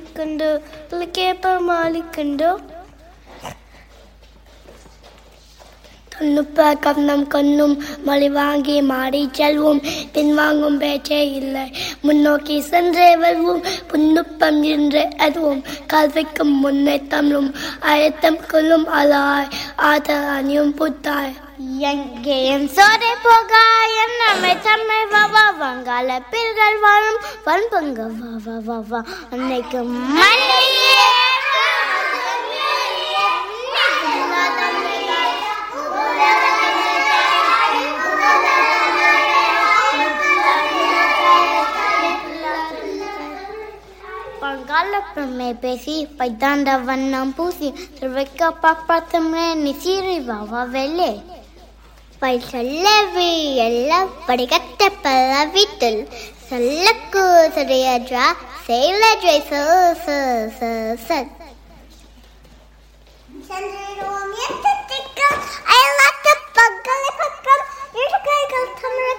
மாலிக்கண்டு கேப்ப மாலிக்கண்டோ கண்ணுப்ப கண்ணம் கண்ணும் மொழி வாங்கி மாடி செல்வோம் பின்வாங்கும் பேச்சே இல்லை முன்னோக்கி சென்றே வெல்வோம் புண்ணுப்பம் என்று அதுவும் கல்விக்கும் முன்னே தமிழும் அழுத்தம் கொள்ளும் அலாய் ஆதல் அணியும் புத்தாய் எங்கேயும் சோதை போக என்னமை தம்மை வா வா வங்காள பில்கள் வாழும் வன்பங்க வா வா வா வா அன்னைக்கு மண்ணிலே பங்காளப்பமே பேசி பைத்தாண்ட வண்ணம் பூசி திருவைக்க பாப்பாத்தமே நிசீரி வாவா வெள்ளே பை சொல்லவி எல்லாம் படிக்கட்ட பல வீட்டில் சொல்லக்கு சரியஜா செயலஜை ச ச ச ச